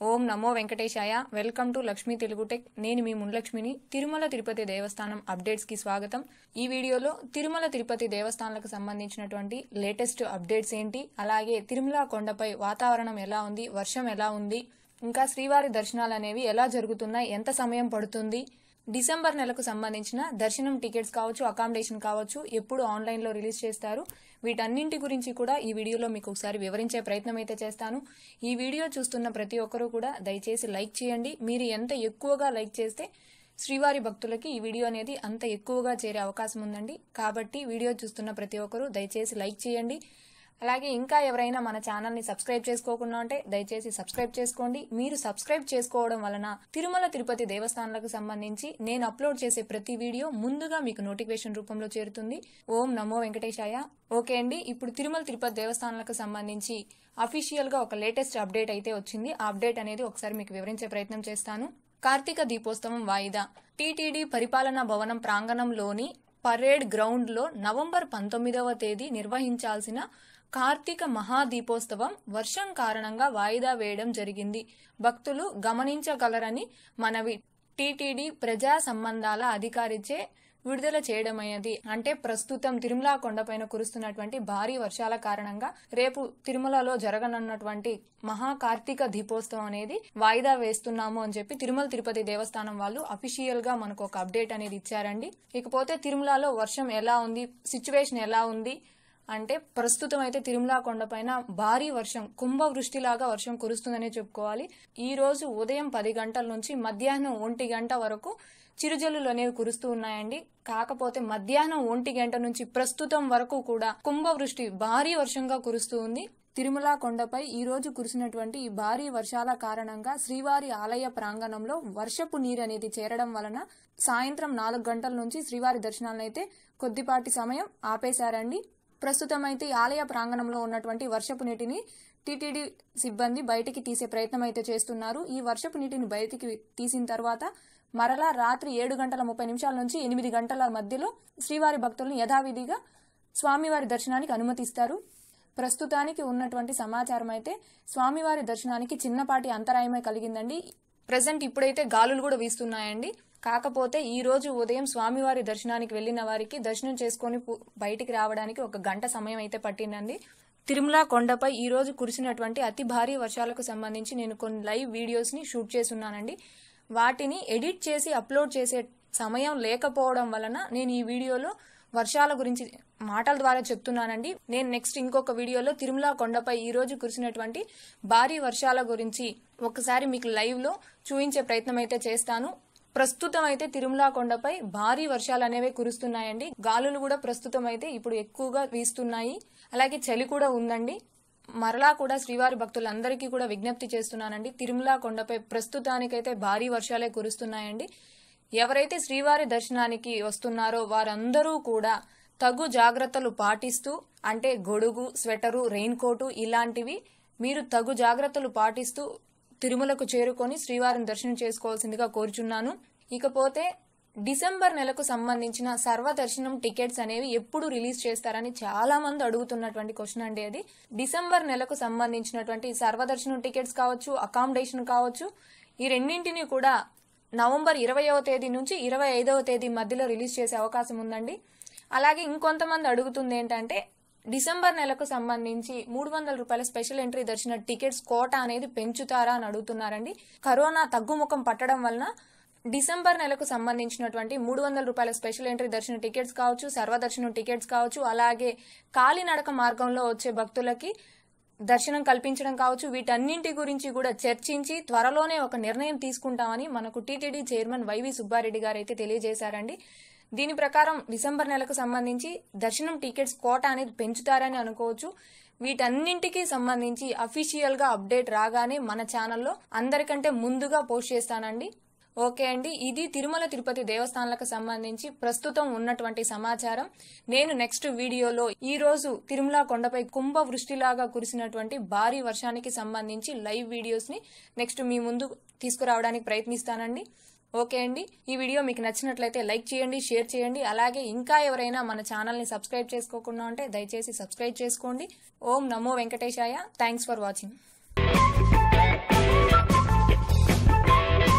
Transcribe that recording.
ఓం నమో వెంకటేశాయ welcome to Lakshmi Telugu tech నేను మీ మున్లక్ష్మిని తిరుమల తిరుపతి దేవస్థానం అప్డేట్స్ కి స్వాగతం ఈ వీడియోలో తిరుమల తిరుపతి దేవస్థానాలకు సంబంధించినటువంటి లేటెస్ట్ అప్డేట్స్ ఏంటి అలాగే తిరుమల కొండపై వాతావరణం ఎలా ఉంది వర్షం ఎలా ఉంది ఇంకా శ్రీవారి దర్శనాలు అనేవి ఎలా జరుగుతున్నాయి ఎంత సమయం పడుతుంది డిసెంబర్ నెలకు సంబంధించిన దర్శనం టికెట్స్ కావచ్చు అకామిడేషన్ కావచ్చు ఎప్పుడు ఆన్లైన్లో రిలీజ్ చేస్తారు వీటన్నింటి గురించి కూడా ఈ వీడియోలో మీకు ఒకసారి వివరించే ప్రయత్నం అయితే చేస్తాను ఈ వీడియో చూస్తున్న ప్రతి ఒక్కరూ కూడా దయచేసి లైక్ చేయండి మీరు ఎంత ఎక్కువగా లైక్ చేస్తే శ్రీవారి భక్తులకి ఈ వీడియో అనేది అంత ఎక్కువగా చేరే అవకాశం ఉందండి కాబట్టి వీడియో చూస్తున్న ప్రతి ఒక్కరూ దయచేసి లైక్ చేయండి అలాగే ఇంకా ఎవరైనా మన ఛానల్ ని సబ్స్క్రైబ్ చేసుకోకుండా ఉంటే దయచేసి సబ్స్క్రైబ్ చేసుకోండి మీరు సబ్స్క్రైబ్ చేసుకోవడం వలన తిరుమల తిరుపతి దేవస్థానాలకు సంబంధించి నేను అప్లోడ్ చేసే ప్రతి వీడియో ముందుగా మీకు నోటిఫికేషన్ రూపంలో చేరుతుంది ఓం నమో వెంకటేశాయ ఓకే అండి ఇప్పుడు తిరుమల తిరుపతి దేవస్థానాలకు సంబంధించి అఫీషియల్ గా ఒక లేటెస్ట్ అప్డేట్ అయితే వచ్చింది ఆ అప్డేట్ అనేది ఒకసారి మీకు వివరించే ప్రయత్నం చేస్తాను కార్తీక దీపోత్సవం వాయిదా టీటీడీ పరిపాలనా భవనం ప్రాంగణంలోని పరేడ్ గ్రౌండ్ లో నవంబర్ పంతొమ్మిదవ తేదీ నిర్వహించాల్సిన కార్తీక మహాదీపోత్సవం వర్షం కారణంగా వాయిదా వేయడం జరిగింది భక్తులు గమనించగలరని మనవి టీటీడీ ప్రజా సంబంధాల అధికారిచే విడుదల చేయడమైనది అంటే ప్రస్తుతం తిరుమల కొండపైన కురుస్తున్నటువంటి భారీ వర్షాల కారణంగా రేపు తిరుమలలో జరగనున్నటువంటి మహా కార్తీక దీపోత్సవం అనేది వాయిదా వేస్తున్నాము అని చెప్పి తిరుమల తిరుపతి దేవస్థానం వాళ్ళు అఫీషియల్ గా మనకు ఒక అప్డేట్ అనేది ఇచ్చారండి ఇకపోతే తిరుమలలో వర్షం ఎలా ఉంది సిచ్యువేషన్ ఎలా ఉంది అంటే ప్రస్తుతం అయితే తిరుమల కొండపైన భారీ వర్షం కుంభవృష్టిలాగా వర్షం కురుస్తుందనే చెప్పుకోవాలి ఈ రోజు ఉదయం పది గంటల నుంచి మధ్యాహ్నం ఒంటి గంట వరకు చిరుజల్లులు అనేవి కురుస్తూ ఉన్నాయండి కాకపోతే మధ్యాహ్నం ఒంటి గంట నుంచి ప్రస్తుతం వరకు కూడా కుంభవృష్టి భారీ వర్షంగా కురుస్తూ ఉంది తిరుమల కొండపై ఈ రోజు కురిసినటువంటి ఈ భారీ వర్షాల కారణంగా శ్రీవారి ఆలయ ప్రాంగణంలో వర్షపు నీరు అనేది చేరడం వలన సాయంత్రం నాలుగు గంటల నుంచి శ్రీవారి దర్శనాలను అయితే కొద్దిపాటి సమయం ఆపేశారండి ప్రస్తుతం అయితే ఈ ఆలయ ప్రాంగణంలో ఉన్నటువంటి వర్షపు నీటిని టీటీడీ సిబ్బంది బయటికి తీసే ప్రయత్నం అయితే చేస్తున్నారు ఈ వర్షపు నీటిని బయటికి తీసిన తర్వాత మరలా రాత్రి ఏడు గంటల ముప్పై నిమిషాల నుంచి ఎనిమిది గంటల మధ్యలో శ్రీవారి భక్తులను యథావిధిగా స్వామివారి దర్శనానికి అనుమతిస్తారు ప్రస్తుతానికి ఉన్నటువంటి సమాచారం అయితే స్వామివారి దర్శనానికి చిన్నపాటి అంతరాయమే కలిగిందండి ప్రజెంట్ ఇప్పుడైతే గాలులు కూడా వీస్తున్నాయండి కాకపోతే ఈ రోజు ఉదయం స్వామివారి దర్శనానికి వెళ్లిన వారికి దర్శనం చేసుకుని పు- బయటికి రావడానికి ఒక గంట సమయం అయితే పట్టిందండి తిరుమల కొండపై ఈ రోజు కురిసినటువంటి అతి భారీ వర్షాలకు సంబంధించి నేను కొన్ని లైవ్ వీడియోస్ ని షూట్ చేస్తున్నానండి వాటిని ఎడిట్ చేసి అప్లోడ్ చేసే సమయం లేకపోవడం వలన నేను ఈ వీడియోలో వర్షాల గురించి మాటల ద్వారా చెప్తున్నానండి నేను నెక్స్ట్ ఇంకొక వీడియోలో తిరుమల కొండపై ఈ రోజు కురిసినటువంటి భారీ వర్షాల గురించి ఒకసారి మీకు లైవ్ లో చూపించే ప్రయత్నం అయితే చేస్తాను ప్రస్తుతం అయితే తిరుమల కొండపై భారీ వర్షాలు అనేవి కురుస్తున్నాయండి గాలులు కూడా ప్రస్తుతం అయితే ఇప్పుడు ఎక్కువగా వీస్తున్నాయి అలాగే చలి కూడా ఉందండి మరలా కూడా శ్రీవారి భక్తులందరికీ కూడా విజ్ఞప్తి చేస్తున్నానండి తిరుమల కొండపై ప్రస్తుతానికైతే భారీ వర్షాలే కురుస్తున్నాయండి ఎవరైతే శ్రీవారి దర్శనానికి వస్తున్నారో వారందరూ కూడా తగు జాగ్రత్తలు పాటిస్తూ అంటే గొడుగు స్వెటరు రెయిన్ కోటు ఇలాంటివి మీరు తగు జాగ్రత్తలు పాటిస్తూ తిరుమలకు చేరుకొని శ్రీవారిని దర్శనం చేసుకోవాల్సిందిగా కోరుచున్నాను ఇకపోతే డిసెంబర్ నెలకు సంబంధించిన సర్వదర్శనం టికెట్స్ అనేవి ఎప్పుడు రిలీజ్ చేస్తారని చాలా మంది అడుగుతున్నటువంటి క్వశ్చన్ అండి అది డిసెంబర్ నెలకు సంబంధించినటువంటి సర్వదర్శనం టికెట్స్ కావచ్చు అకామిడేషన్ కావచ్చు ఈ రెండింటిని కూడా నవంబర్ ఇరవయవ తేదీ నుంచి ఇరవై ఐదవ తేదీ మధ్యలో రిలీజ్ చేసే అవకాశం ఉందండి అలాగే ఇంకొంతమంది అడుగుతుంది ఏంటంటే డిసెంబర్ నెలకు సంబంధించి మూడు వందల రూపాయల స్పెషల్ ఎంట్రీ దర్శన టికెట్స్ కోట అనేది పెంచుతారా అని అడుగుతున్నారండి కరోనా తగ్గుముఖం పట్టడం వలన డిసెంబర్ నెలకు సంబంధించినటువంటి మూడు వందల రూపాయల స్పెషల్ ఎంట్రీ దర్శన టికెట్స్ కావచ్చు సర్వదర్శనం టికెట్స్ కావచ్చు అలాగే కాలినడక మార్గంలో వచ్చే భక్తులకి దర్శనం కల్పించడం కావచ్చు వీటన్నింటి గురించి కూడా చర్చించి త్వరలోనే ఒక నిర్ణయం తీసుకుంటామని మనకు టీటీడీ చైర్మన్ వైవి సుబ్బారెడ్డి గారు అయితే తెలియజేశారండి దీని ప్రకారం డిసెంబర్ నెలకు సంబంధించి దర్శనం టికెట్స్ కోట అనేది పెంచుతారని అనుకోవచ్చు వీటన్నింటికి సంబంధించి అఫీషియల్ గా అప్డేట్ రాగానే మన ఛానల్లో అందరికంటే ముందుగా పోస్ట్ చేస్తానండి ఓకే అండి ఇది తిరుమల తిరుపతి దేవస్థానాలకు సంబంధించి ప్రస్తుతం ఉన్నటువంటి సమాచారం నేను నెక్స్ట్ వీడియోలో ఈ రోజు తిరుమల కొండపై కుంభ వృష్టిలాగా కురిసినటువంటి భారీ వర్షానికి సంబంధించి లైవ్ వీడియోస్ ని నెక్స్ట్ మీ ముందు తీసుకురావడానికి ప్రయత్నిస్తానండి ఓకే అండి ఈ వీడియో మీకు నచ్చినట్లయితే లైక్ చేయండి షేర్ చేయండి అలాగే ఇంకా ఎవరైనా మన ఛానల్ ని సబ్స్క్రైబ్ చేసుకోకుండా ఉంటే దయచేసి సబ్స్క్రైబ్ చేసుకోండి ఓం నమో వెంకటేశాయ థ్యాంక్స్ ఫర్ వాచింగ్